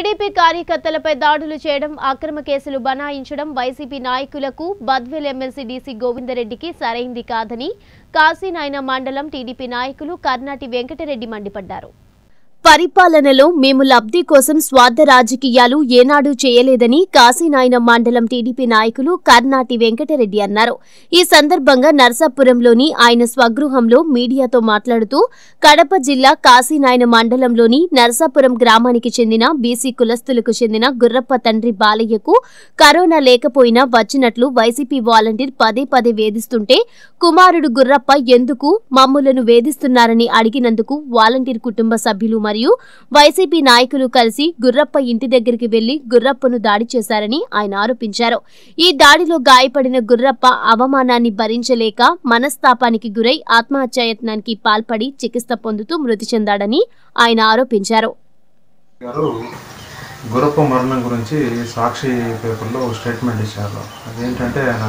TDP కార్యకర్తలపై దాడులు చేయడం అక్రమ కేసులు బనాయించడం వైసీపీ నాయకులకు బద్వేల్ ఎమ్మెల్సీ డీసీ గోవిందరెడ్డికి సరైంది కాదని కాశీనాయన మండలం టీడీపీ నాయకులు కర్నాటి వెంకటరెడ్డి మండిపడ్డారు పరిపాలనలో మేము లబ్ధి కోసం స్వార్థ రాజకీయాలు ఏనాడు చేయలేదని కాశీనాయన మండలం టీడీపీ నాయకులు కర్నాటి వెంకటరెడ్డి అన్నారు ఈ సందర్భంగా నర్సాపురంలోని ఆయన స్వగృహంలో మీడియాతో మాట్లాడుతూ కడప జిల్లా కాశీనాయన మండలంలోని నర్సాపురం గ్రామానికి చెందిన బీసీ కులస్తులకు చెందిన గుర్రప్ప తండ్రి బాలయ్యకు కరోనా లేకపోయినా వచ్చినట్లు వైసీపీ వాలంటీర్ పదే పదే వేధిస్తుంటే కుమారుడు గుర్రప్ప ఎందుకు మమ్ములను వేధిస్తున్నారని అడిగినందుకు వాలంటీర్ కుటుంబ సభ్యులు మరియు వైసీపీ నాయకులు కలిసి గుర్రప్ప ఇంటి దగ్గరికి వెళ్లి గుర్రప్పను దాడి చేశారని ఆయన ఆరోపించారు ఈ దాడిలో గాయపడిన గుర్రప్ప అవమానాన్ని భరించలేక మనస్తాపానికి గురై ఆత్మహత్యాయత్నానికి పాల్పడి చికిత్స పొందుతూ మృతి చెందాడని ఆయన ఆరోపించారు గారు గురప్ప మరణం గురించి సాక్షి పేపర్లో స్టేట్మెంట్ ఇచ్చారు అదేంటంటే ఆయన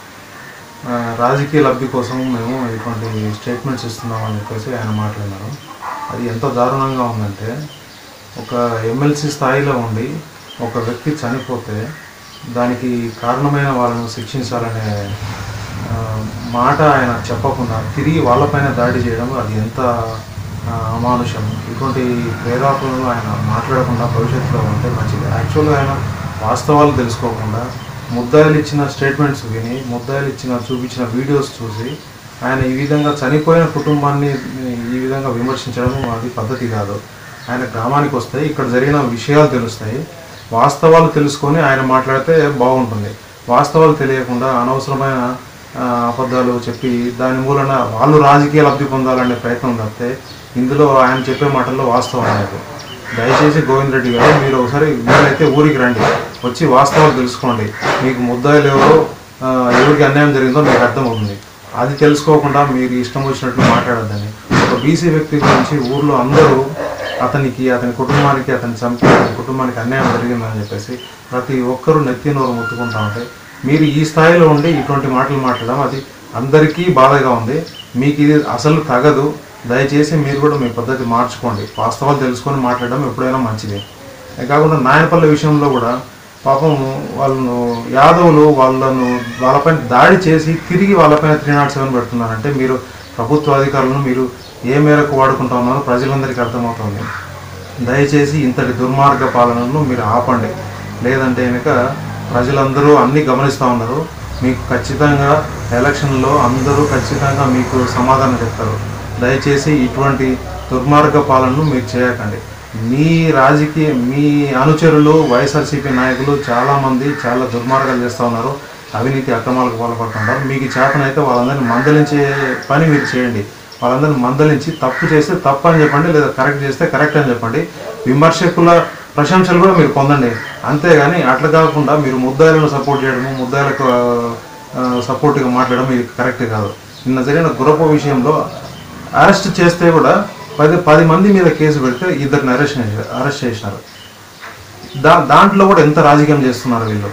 ఆ, రాజకీయ లబ్ధి కోసం మేము ఇటువంటి స్టేట్మెంట్స్ ఇస్తున్నామని చెప్పేసి ఆయన మాట్లాడినారు అది ఎంత దారుణంగా ఉందంటే ఒక ఎమ్మెల్సీ స్థాయిలో ఉండి ఒక వ్యక్తి చనిపోతే దానికి కారణమైన వాళ్ళను శిక్షించాలనే ఆ, మాట ఆయన చెప్పకుండా తిరిగి వాళ్ళపైన దాడి చేయడం అది ఎంత ఆ, అమానుషం ఇటువంటి ప్రేరాపణలు ఆయన మాట్లాడకుండా భవిష్యత్తులో ఉంటే మంచిది యాక్చువల్గా ఆయన వాస్తవాలు తెలుసుకోకుండా ముద్దాయిలు ఇచ్చిన స్టేట్మెంట్స్ విని ముద్దాయిలు ఇచ్చిన చూపించిన వీడియోస్ చూసి ఆయన ఈ విధంగా చనిపోయిన కుటుంబాన్ని ఈ విధంగా విమర్శించడం అది పద్ధతి కాదు ఆయన గ్రామానికి వస్తే ఇక్కడ జరిగిన విషయాలు తెలుస్తాయి వాస్తవాలు తెలుసుకొని ఆయన మాట్లాడితే బాగుంటుంది వాస్తవాలు తెలియకుండా అనవసరమైన ఆ, అబద్ధాలు చెప్పి దాని మూలన వాళ్ళు రాజకీయ లబ్ధి పొందాలనే ప్రయత్నం తప్పితే ఇందులో ఆయన చెప్పే మాటల్లో వాస్తవం లేదు దయచేసి గోవింద్ రెడ్డి గారు మీరు ఒకసారి వీలైతే ఊరికి రండి వచ్చి వాస్తవాలు తెలుసుకోండి మీకు ముద్దాయిలు ఎవరో ఆ, ఎవరికి అన్యాయం జరిగిందో మీకు అర్థమవుతుంది అది తెలుసుకోకుండా మీరు ఇష్టం వచ్చినట్లు మాట్లాడద్దని ఒక బీసీ వ్యక్తి గురించి ఊర్లో అందరూ అతనికి అతని కుటుంబానికి అతని చంపి అతని కుటుంబానికి అన్యాయం జరిగిందని చెప్పేసి ప్రతి ఒక్కరూ నెత్తి నోరు ముత్తుకుంటా ఉంటే మీరు ఈ స్థాయిలో ఉండి ఇటువంటి మాటలు మాట్లాడడం అది అందరికీ బాధగా ఉంది మీకు ఇది అసలు తగదు దయచేసి మీరు కూడా మీ పద్ధతి మార్చుకోండి వాస్తవాలు తెలుసుకొని మాట్లాడడం ఎప్పుడైనా మంచిది అది కాకుండా నాయనపల్లి విషయంలో కూడా పాపం వాళ్ళను యాదవులు వాళ్ళను వాళ్ళపైన దాడి చేసి తిరిగి వాళ్ళపైన త్రీ నాట్ సెవెన్ పెడుతున్నారంటే మీరు ప్రభుత్వ అధికారులను మీరు ఏ మేరకు వాడుకుంటా ఉన్నారో ప్రజలందరికీ అర్థమవుతుంది దయచేసి ఇంతటి దుర్మార్గ పాలనను మీరు ఆపండి లేదంటే కనుక ప్రజలందరూ అన్నీ గమనిస్తూ ఉన్నారు మీకు ఖచ్చితంగా ఎలక్షన్లో అందరూ ఖచ్చితంగా మీకు సమాధానం చెప్తారు దయచేసి ఇటువంటి దుర్మార్గ పాలనను మీరు చేయకండి మీ రాజకీయ మీ అనుచరులు వైఎస్ఆర్సీపీ నాయకులు చాలామంది చాలా దుర్మార్గాలు చేస్తూ ఉన్నారు అవినీతి అక్రమాలకు పాల్పడుతుంటారు మీకు చేతనైతే వాళ్ళందరినీ మందలించే పని మీరు చేయండి వాళ్ళందరినీ మందలించి తప్పు చేస్తే తప్పు అని చెప్పండి లేదా కరెక్ట్ చేస్తే కరెక్ట్ అని చెప్పండి విమర్శకుల ప్రశంసలు కూడా మీరు పొందండి అంతేగాని అట్లా కాకుండా మీరు ముద్దాయిలను సపోర్ట్ చేయడము ముద్దాయిలకు సపోర్ట్గా మాట్లాడడం ఇది కరెక్ట్ కాదు నిన్న జరిగిన గురప విషయంలో అరెస్ట్ చేస్తే కూడా పది పది మంది మీద కేసు పెడితే ఇద్దరిని అరెస్ట్ చేశారు అరెస్ట్ చేసినారు దా దాంట్లో కూడా ఎంత రాజకీయం చేస్తున్నారు వీళ్ళు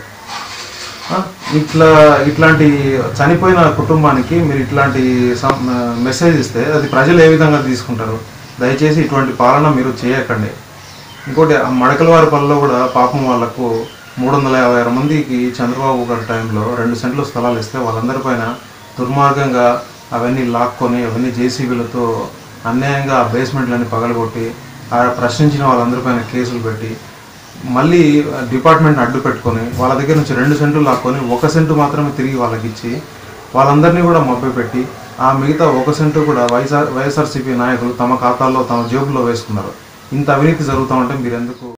ఆ, ఇట్లా ఇట్లాంటి చనిపోయిన కుటుంబానికి మీరు ఇట్లాంటి సం- మెసేజ్ ఇస్తే అది ప్రజలు ఏ విధంగా తీసుకుంటారు దయచేసి ఇటువంటి పాలన మీరు చేయకండి ఇంకోటి ఆ మడకలవారి పల్లెలో కూడా పాపం వాళ్ళకు మూడు వందల యాభై ఆరు మందికి చంద్రబాబు గారి టైంలో రెండు సెంట్లు స్థలాలు ఇస్తే వాళ్ళందరిపైన దుర్మార్గంగా అవన్నీ లాక్కొని అవన్నీ జేసీబీలతో అన్యాయంగా ఆ బేస్మెంట్లన్నీ పగలగొట్టి ఆ ప్రశ్నించిన వాళ్ళందరిపైన కేసులు పెట్టి మళ్ళీ డిపార్ట్మెంట్ అడ్డు పెట్టుకొని వాళ్ళ దగ్గర నుంచి రెండు సెంట్లు లాక్కొని ఒక సెంటు మాత్రమే తిరిగి వాళ్ళకి ఇచ్చి వాళ్ళందరినీ కూడా మభ్యపెట్టి ఆ మిగతా ఒక సెంటు కూడా వైఎస్ఆర్ వైఎస్ఆర్సీపీ నాయకులు తమ ఖాతాల్లో తమ జేబులో వేసుకున్నారు ఇంత అవినీతి జరుగుతూ ఉంటే మీరు ఎందుకు